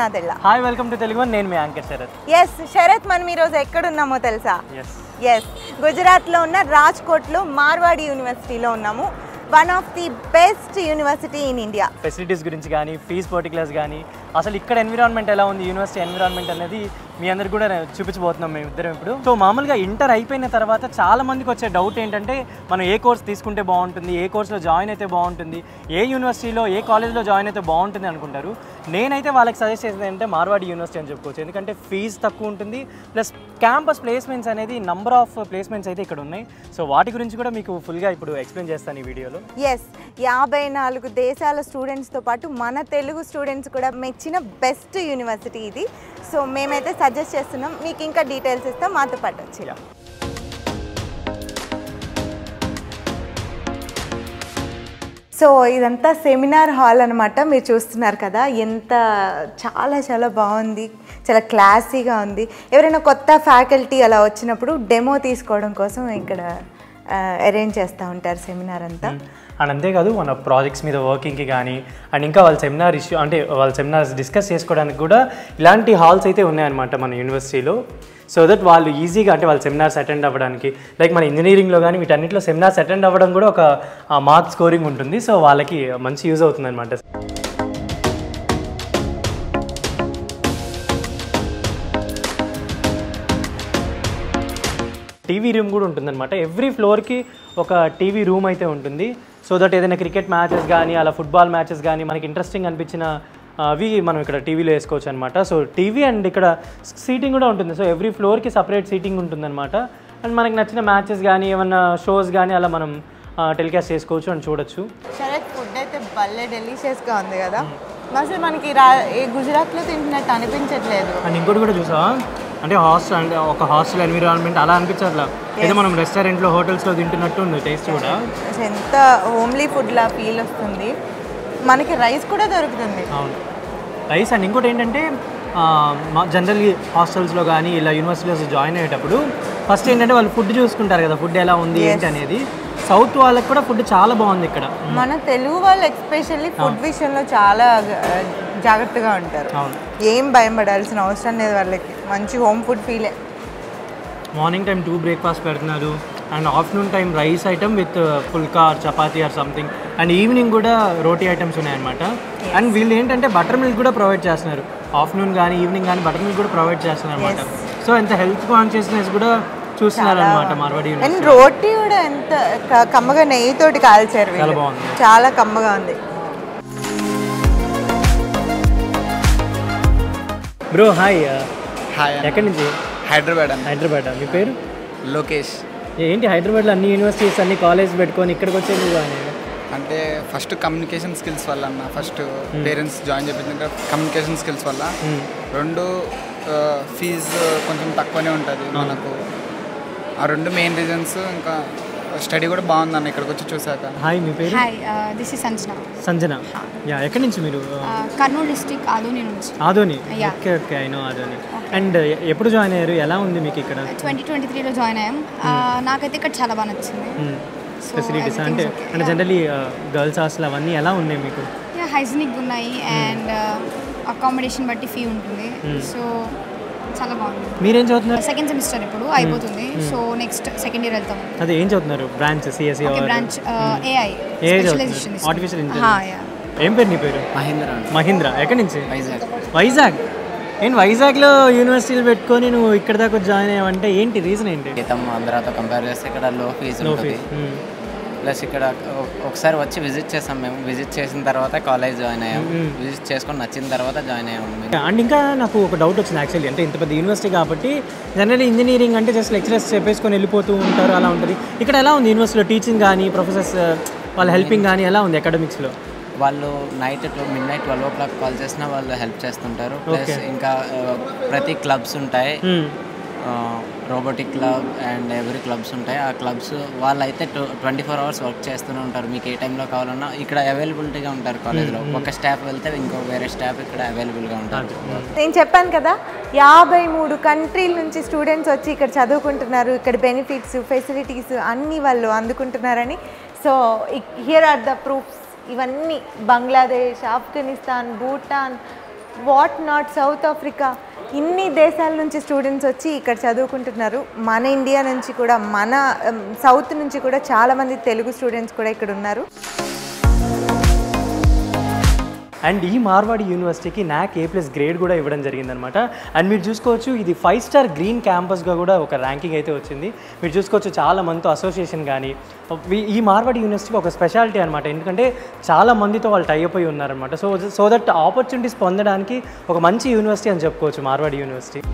Nadella hi welcome to Telugu నేను మీ Ankit Sharath S Sharath మనం ఈరోజు ఎక్కడున్నామో తెలుసా ఎస్ ఎస్ గుజరాత్లో ఉన్న రాజ్కోట్లో మార్వాడి యూనివర్సిటీలో ఉన్నాము one of the best university in India facilities గురించి కానీ ఫీజ్ పర్టికులర్స్ కానీ అసలు ఇక్కడ ఎన్విరాన్మెంట్ ఎలా ఉంది యూనివర్సిటీ ఎన్విరాన్మెంట్ అనేది మీ అందరికి కూడా నేను చూపించబోతున్నాం మేము ఇద్దరం ఇప్పుడు సో మామూలుగా ఇంటర్ అయిపోయిన తర్వాత చాలా మందికి వచ్చే డౌట్ ఏంటంటే మనం ఏ కోర్స్ తీసుకుంటే బాగుంటుంది ఏ కోర్స్లో జాయిన్ అయితే బాగుంటుంది ఏ యూనివర్సిటీలో ఏ కాలేజ్లో జాయిన్ అయితే బాగుంటుంది అనుకుంటారు నేనైతే వాళ్ళకి సజెస్ట్ చేసేది ఏంటంటే మార్వాడి యూనివర్సిటీ అని చెప్పుకోవచ్చు ఎందుకంటే ఫీజు తక్కువ ఉంటుంది ప్లస్ క్యాంపస్ ప్లేస్మెంట్స్ అనేది నంబర్ ఆఫ్ ప్లేస్మెంట్స్ అయితే ఇక్కడ ఉన్నాయి సో వాటి గురించి కూడా మీకు ఫుల్గా ఇప్పుడు ఎక్స్ప్లెయిన్ చేస్తాను ఈ వీడియోలో ఎస్ యాభై నాలుగు దేశాల స్టూడెంట్స్తో పాటు మన తెలుగు స్టూడెంట్స్ కూడా మెచ్చిన బెస్ట్ యూనివర్సిటీ ఇది సో మేమైతే సజెస్ట్ చేస్తున్నాం మీకు ఇంకా డీటెయిల్స్ ఇస్తాం మాతో పాటు వచ్చి Yeah. సో ఇదంతా సెమినార్ హాల్ అనమాట మీరు చూస్తున్నారు కదా ఎంత చాలా చాలా బాగుంది చాలా క్లాసీగా ఉంది ఎవరైనా కొత్త ఫ్యాకల్టీ అలా వచ్చినప్పుడు డెమో తీసుకోవడం కోసం ఇక్కడ అరేంజ్ చేస్తూ ఉంటారు సెమినార్ అంతా అండ్ అంతేకాదు మన ప్రాజెక్ట్స్ మీద వర్కింగ్కి కానీ అండ్ ఇంకా వాళ్ళ సెమినార్ ఇష్యూ అంటే వాళ్ళ సెమినార్స్ డిస్కస్ చేసుకోవడానికి కూడా ఇలాంటి హాల్స్ అయితే ఉన్నాయన్నమాట మన యూనివర్సిటీలో సో దట్ వాళ్ళు ఈజీగా అంటే వాళ్ళ సెమినార్స్ అటెండ్ అవ్వడానికి లైక్ మన ఇంజనీరింగ్లో కానీ వీటన్నిటిలో సెమినార్స్ అటెండ్ అవ్వడం కూడా ఒక మార్క్ స్కోరింగ్ ఉంటుంది సో వాళ్ళకి మంచి యూజ్ అవుతుంది అనమాట టీవీ రూమ్ కూడా ఉంటుందన్నమాట ఎవ్రీ ఫ్లోర్కి ఒక టీవీ రూమ్ అయితే ఉంటుంది సో దట్ ఏదైనా క్రికెట్ మ్యాచెస్ కానీ అలా ఫుట్బాల్ మ్యాచెస్ కానీ మనకి ఇంట్రెస్టింగ్ అనిపించిన ఆ, అవి మనం ఇక్కడ టీవీలో వేసుకోవచ్చు అనమాట సో టీవీ అండ్ ఇక్కడ సీటింగ్ కూడా ఉంటుంది సో ఎవ్రీ ఫ్లోర్కి సపరేట్ సీటింగ్ ఉంటుందన్నమాట అండ్ మనకి నచ్చిన మ్యాచెస్ కానీ ఏమన్నా షోస్ కానీ అలా మనం టెలికాస్ట్ చేసుకోవచ్చు అండ్ చూడొచ్చు శరత్ ఫుడ్ అయితే భలే డెలిషియస్గా ఉంది కదా అసలు మనకి రా ఈ గుజరాత్లో తింటున్నట్టు అనిపించట్లేదు అండ్ ఇంకోటి కూడా చూసావా అంటే హాస్టల్ అంటే ఒక హాస్టల్ ఎన్విరాన్మెంట్ అలా అనిపించట్లా ఏదో మనం రెస్టారెంట్లో హోటల్స్లో తింటున్నట్టు ఉంది టేస్ట్ కూడా అసలు ఎంత హోమ్లీ ఫుడ్లా ఫీల్ వస్తుంది మనకి రైస్ కూడా దొరుకుతుంది అవును రైస్ అండ్ ఇంకోటి ఏంటంటే జనరల్లీ హాస్టల్స్లో కానీ ఇలా యూనివర్సిటీలో జాయిన్ అయ్యేటప్పుడు ఫస్ట్ ఏంటంటే వాళ్ళు ఫుడ్ చూసుకుంటారు కదా ఫుడ్ ఎలా ఉంది ఏంటి అనేది సౌత్ వాళ్ళకి కూడా ఫుడ్ చాలా బాగుంది ఇక్కడ మన తెలుగు వాళ్ళు ఎక్స్పెషల్లీ ఫుడ్ విషయంలో చాలా ఆ, జాగ్రత్తగా ఉంటారు అవును ఏం భయం పడాల్సిన అవసరం లేదు వాళ్ళకి మంచి హోమ్ ఫుడ్ ఫీలే మార్నింగ్ టైం టూ బ్రేక్ఫాస్ట్ పెడుతున్నారు and afternoon time rice item with phulka or chapati or something and evening కూడా రోటీ ఐటమ్స్ ఉన్నాయన్నమాట అండ్ వీళ్ళు ఏంటంటే బటర్ మిల్క్ కూడా ప్రొవైడ్ చేస్తున్నారు ఆఫ్టర్నూన్ కానీ ఈవినింగ్ కానీ బటర్ మిల్క్ కూడా ప్రొవైడ్ చేస్తున్నారు అనమాట సో ఎంత హెల్త్ కాన్షియస్నెస్ కూడా చూస్తున్నారు అనమాట మార్వాడి అండ్ రోటీ కూడా ఎంత క- కమ్మగా నెయ్యితోటి కాల్చారు చాలా వీళ్ళు. బాగుంది. చాలా కమ్మగా ఉంది బ్రో హాయ్ హాయ్ అన్న. ఎక్కడి నుంచి హైదరాబాద్ అన్న హైదరాబాద్ మీ పేరు లోకేష్ ఏంటి హైదరాబాద్లో అన్ని యూనివర్సిటీస్ అన్ని కాలేజ్ పెట్టుకొని ఇక్కడికి వచ్చేది కానీ అంటే ఫస్ట్ కమ్యూనికేషన్ స్కిల్స్ వల్ల అన్న ఫస్ట్ పేరెంట్స్ జాయిన్ చేపించాక కమ్యూనికేషన్ స్కిల్స్ వల్ల రెండు ఫీజు కొంచెం తక్కువనే ఉంటుంది మనకు ఆ రెండు మెయిన్ రీజన్స్ ఇంకా స్టడీ కూడా బాగుంది అన్న ఇక్కడికి వచ్చి చూసాక హాయ్ మీ పేరు hi this is Sanjana Sanjana yeah ఎక్కడి నుంచి మీరు కర్నూలు డిస్టిక్ ఆదోని నుంచి ఆదోని Yeah. ఓకే ఓకే అయినో ఆదోని అండ్ ఎప్పుడు జాయిన్ అయ్యారు ఎలా ఉంది మీకు ఇక్కడ ట్వంటీ ట్వంటీ త్రీలో జాయిన్ అయ్యాం Uh, నాకైతే ఇక్కడ చాలా బాగా నచ్చింది So, ఫెసిలిటీస్ everything అంటే is okay. అంటే Yeah. జనరలీ గర్ల్స్ హాస్టల్ అవన్నీ ఎలా ఉన్నాయి మీకు యా హైజీనిక్ ఉన్నాయి అండ్ అకామిడేషన్ బట్టి ఫీ ఉంటుంది సో చాలా బాగుంది మీరేం చదువుతున్నారు సెకండ్ సెమిస్టర్ ఇప్పుడు అయిపోతుంది సో నెక్స్ట్ సెకండ్ ఇయర్ వెళ్తాం అదే ఏం చదువుతున్నారు branch CSE okay branch AI ఏ స్పెషలైజేషన్ ఆర్టిఫిషియల్ ఇంటెలిజెన్స్ ఏం పేరు నీ పేరు మహేంద్ర మహేంద్ర ఎక్కడి నుంచి వైజాగ్ వైజాగ్ ఏంటి వైజాగ్లో యూనివర్సిటీలు పెట్టుకొని నువ్వు ఇక్కడ దాకా జాయిన్ అయ్యావంటే ఏంటి రీజన్ ఏంటి జీతం ఆంధ్రాతో కంపేర్ చేస్తే ఇక్కడ లో ఫీజు లో ఉంటుంది ఫీజ్ ప్లస్ ఇక్కడ ఒ- ఒకసారి వచ్చి విజిట్ చేసాం మేము విజిట్ చేసిన తర్వాత కాలేజ్ జాయిన్ అయ్యాం విజిట్ చేసుకొని నచ్చిన తర్వాత జాయిన్ అయ్యాము మేము అండ్ ఇంకా నాకు ఒక డౌట్ వచ్చింది యాక్చువల్లీ అంటే ఇంత పెద్ద యూనివర్సిటీ కాబట్టి జనరల్ ఇంజనీరింగ్ అంటే జస్ట్ లెక్చరర్స్ చెప్పేసుకొని వెళ్ళిపోతూ ఉంటారు అలా ఉంటుంది ఇక్కడ ఎలా ఉంది యూనివర్సిటీలో టీచింగ్ కానీ ప్రొఫెసర్స్ వాళ్ళ హెల్పింగ్ కానీ ఎలా ఉంది అకాడమిక్స్లో వాళ్ళు night midnight twelve o'clock call చేసినా వాళ్ళు హెల్ప్ చేస్తుంటారు ప్లస్ ఇంకా ఆ, ప్రతి క్లబ్స్ ఉంటాయి robotic club and every clubs ఉంటాయి ఆ క్లబ్స్ వాళ్ళైతే ట్వంటీ ఫోర్ అవర్స్ వర్క్ చేస్తూనే ఉంటారు మీకు ఏ టైంలో కావాలన్నా ఇక్కడ అవైలబిలిటీగా ఉంటారు కాలేజ్లో ఒక స్టాఫ్ వెళ్తే ఇంకో వేరే స్టాఫ్ ఇక్కడ అవైలబుల్గా ఉంటారు నేను చెప్పాను కదా యాభై మూడు కంట్రీల నుంచి స్టూడెంట్స్ వచ్చి ఇక్కడ చదువుకుంటున్నారు ఇక్కడ బెనిఫిట్స్ ఫెసిలిటీస్ అన్నీ వాళ్ళు అందుకుంటున్నారని so here are the proofs ఇవన్నీ Bangladesh Afghanistan Bhutan what not South Africa ఇన్ని దేశాల నుంచి స్టూడెంట్స్ వచ్చి ఇక్కడ చదువుకుంటున్నారు మన ఇండియా నుంచి కూడా మన సౌత్ నుంచి కూడా చాలామంది తెలుగు స్టూడెంట్స్ కూడా ఇక్కడ ఉన్నారు అండ్ ఈ మార్వాడి యూనివర్సిటీకి నాక్ ఏ ప్లస్ గ్రేడ్ కూడా ఇవ్వడం జరిగిందనమాట అండ్ మీరు చూసుకోవచ్చు ఇది ఫైవ్ స్టార్ గ్రీన్ క్యాంపస్గా కూడా ఒక ర్యాంకింగ్ అయితే వచ్చింది మీరు చూసుకోవచ్చు చాలా మందితో అసోసియేషన్ కానీ ఈ- ఈ మార్వాడి యూనివర్సిటీకి ఒక స్పెషాలిటీ అనమాట ఎందుకంటే చాలా మందితో వాళ్ళు టైఅప్ అయి ఉన్నారనమాట సో సో దట్ ఆపర్చునిటీస్ పొందడానికి ఒక మంచి యూనివర్సిటీ అని చెప్పుకోవచ్చు మార్వాడి యూనివర్సిటీ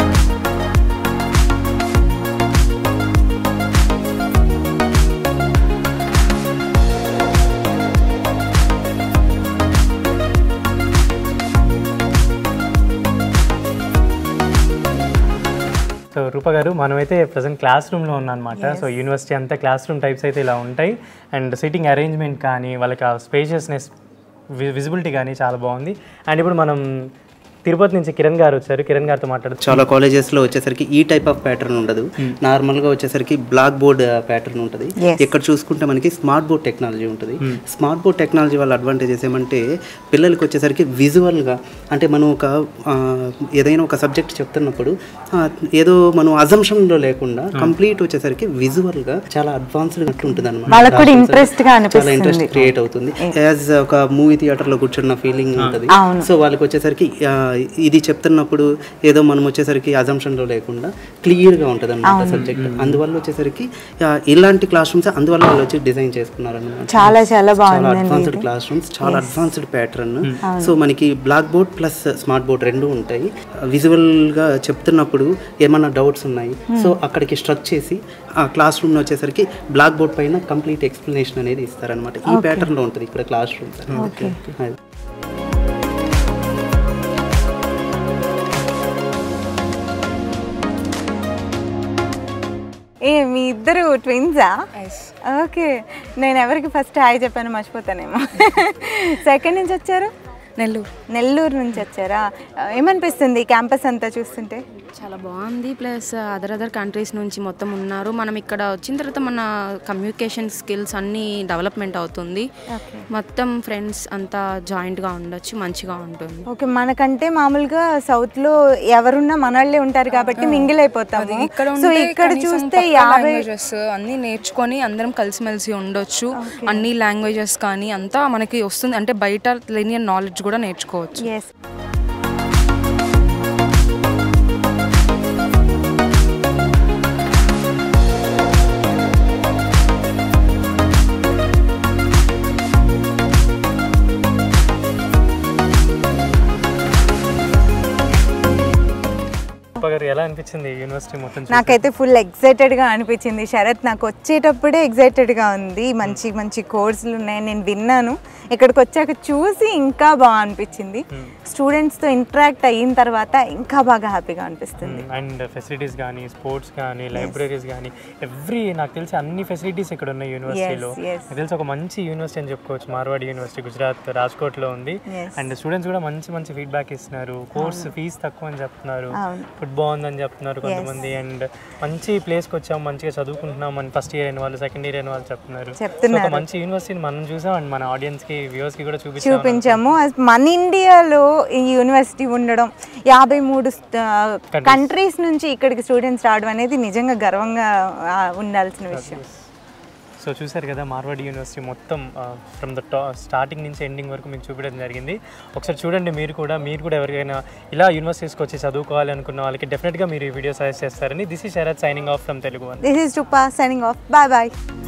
సో రూప గారు మనమైతే ప్రజెంట్ క్లాస్ రూమ్లో ఉన్నామన్నమాట సో యూనివర్సిటీ అంతా క్లాస్ రూమ్ టైప్స్ అయితే ఇలా ఉంటాయి అండ్ సిట్టింగ్ అరేంజ్మెంట్ కానీ వాళ్ళకి ఆ స్పేషియస్నెస్ విజిబిలిటీ కానీ చాలా బాగుంది అండ్ ఇప్పుడు మనం తిరుపతి నుంచి కిరణ్ గారు వచ్చారు కిరణ్ గారితో మాట్లాడుతూ చాలా కాలేజెస్లో వచ్చేసరికి ఈ టైప్ ఆఫ్ ప్యాటర్న్ ఉండదు నార్మల్గా వచ్చేసరికి బ్లాక్ బోర్డ్ ప్యాటర్న్ ఉంటుంది Yes. ఇక్కడ చూసుకుంటే మనకి స్మార్ట్ బోర్డ్ టెక్నాలజీ ఉంటుంది స్మార్ట్ బోర్డ్ టెక్నాలజీ వల్ల అడ్వాంటేజెస్ ఏమంటే పిల్లలకి వచ్చేసరికి విజువల్గా అంటే మనం ఒక ఆ, ఏదైనా ఒక సబ్జెక్ట్ చెప్తున్నప్పుడు ఆ, ఏదో మనం అజంప్షన్లో లేకుండా కంప్లీట్ వచ్చేసరికి విజువల్గా చాలా అడ్వాన్స్డ్ ఉంటుంది వాళ్ళకు కూడా interest గా చాలా అనిపిస్తుంది. ఇంట్రెస్ట్ క్రియేట్ అవుతుంది యాజ్ ఒక మూవీ థియేటర్లో కూర్చున్న ఫీలింగ్ ఉంటుంది సో వాళ్ళకి వచ్చేసరికి ఆ, ఇది చెప్తున్నప్పుడు ఏదో మనం వచ్చేసరికి అజంప్షన్లో లేకుండా క్లియర్గా ఉంటుంది అనమాట సబ్జెక్ట్ అందువల్ల వచ్చేసరికి ఆ, ఇలాంటి క్లాస్ రూమ్స్ అందువల్ల వాళ్ళు వచ్చి డిజైన్ చేసుకున్నారు అనమాట చాలా చాలా చాలా బాగుందండి అడ్వాన్స్డ్ క్లాస్ రూమ్స్ చాలా అడ్వాన్స్డ్ ప్యాటర్న్ సో మనకి blackboard plus smart board రెండు ఉంటాయి విజువల్ గా చెప్తున్నప్పుడు ఏమన్నా డౌట్స్ ఉన్నాయి సో అక్కడికి స్ట్రక్ చేసి ఆ క్లాస్ రూమ్ వచ్చేసరికి బ్లాక్ బోర్డ్ పైన కంప్లీట్ ఎక్స్ప్లెనేషన్ అనేది ఇస్తారనమాట ఈ ప్యాటర్న్ లో ఉంటుంది ఇక్కడ క్లాస్ రూమ్స్ అది ఏ మీ ఇద్దరు ట్విన్సా ఓకే నేను ఎవరికి ఫస్ట్ హాయ్ చెప్పాను మర్చిపోతానేమో సెకండ్ నుంచి వచ్చారు నెల్లూరు నెల్లూరు నుంచి వచ్చారా ఏమనిపిస్తుంది క్యాంపస్ అంతా చూస్తుంటే చాలా బాగుంది ప్లస్ అదర్ అదర్ కంట్రీస్ నుంచి మొత్తం ఉన్నారు మనం ఇక్కడ వచ్చిన తర్వాత మన కమ్యూనికేషన్ స్కిల్స్ అన్నీ డెవలప్మెంట్ అవుతుంది మొత్తం ఫ్రెండ్స్ అంతా జాయింట్గా ఉండొచ్చు మంచిగా ఉంటుంది ఓకే మనకంటే మామూలుగా సౌత్ లో ఎవరున్నా మనళ్ళే ఉంటారు కాబట్టి మింగిల్ అయిపోతాము ఇక్కడ సో ఉంటే ఇక్కడ కనీసం చూస్తే పక్కా యాభై లాంగ్వేజెస్ అన్ని నేర్చుకొని అందరం కలిసిమెలిసి ఉండొచ్చు అన్ని లాంగ్వేజెస్ కానీ అంతా మనకి వస్తుంది అంటే బయట లేని నాలెడ్జ్ కూడా నేర్చుకోవచ్చు ఎస్ రూప గారు ఎలా అనిపించింది యూనివర్సిటీ మొత్తం చూసి? నాకైతే ఫుల్ ఎక్సైటెడ్గా అనిపించింది శరత్ నాకు వచ్చేటప్పుడే ఎక్సైటెడ్గా ఉంది మంచి మంచి కోర్సులు ఉన్నాయి నేను విన్నాను ఇక్కడికి వచ్చాక చూసి ఇంకా బాగా అనిపించింది స్టూడెంట్స్తో ఇంటరాక్ట్ అయిన తర్వాత ఇంకా బాగా హ్యాపీగా అనిపిస్తుంది అండ్ ఫెసిలిటీస్ కానీ స్పోర్ట్స్ కానీ లైబ్రరీస్ కానీ ఎవ్రీ నాకు తెలిసి అన్ని ఫెసిలిటీస్ ఇక్కడ ఉన్నాయి యూనివర్సిటీలో yes. నాకు తెలిసి ఒక మంచి యూనివర్సిటీ అని చెప్పుకోవచ్చు మార్వాడి యూనివర్సిటీ గుజరాత్ రాజ్కోట్లో ఉంది Yes. అండ్ స్టూడెంట్స్ కూడా మంచి మంచి ఫీడ్బ్యాక్ ఇస్తున్నారు కోర్స్ ఫీజు తక్కువ అని చెప్తున్నారు అవును. ఫుడ్ బాగుందని చెప్తున్నారు కొంతమంది అండ్ మంచి ప్లేస్కి వచ్చాం మంచిగా చదువుకుంటున్నాం అని ఫస్ట్ ఇయర్ అయిన వాళ్ళు సెకండ్ ఇయర్ అయిన వాళ్ళు చెప్తున్నారు So, చెప్తున్నారు. ఒక మంచి యూనివర్సిటీని మనం చూసాం అండ్ మన ఆడియన్స్కి వ్యూవర్స్కి కూడా చూపించాం చూపించాము అస్- మన ఇండియాలో ఈ యూనివర్సిటీ ఉండడం యాభై మూడు కంట్రీస్ నుంచి ఇక్కడికి స్టూడెంట్స్ రావడం అనేది నిజంగా గర్వంగా ఆ, ఉండాల్సిన విషయం సో చూసారు కదా మార్వాడి యూనివర్సిటీ మొత్తం ఫ్రమ్ ద టా స్టార్టింగ్ నుంచి ఎండింగ్ వరకు మీకు చూపించడం జరిగింది ఒకసారి చూడండి మీరు కూడా మీరు కూడా ఎవరికైనా ఇలా యూనివర్సిటీస్కి వచ్చి చదువుకోవాలి అనుకున్న వాళ్ళకి డెఫినెట్గా మీరు ఈ వీడియో సజెస్ట్ చేస్తారని దిస్ ఈ Sharath signing off from Telugu one this is టుపా సైనింగ్ ఆఫ్ బాయ్ బాయ్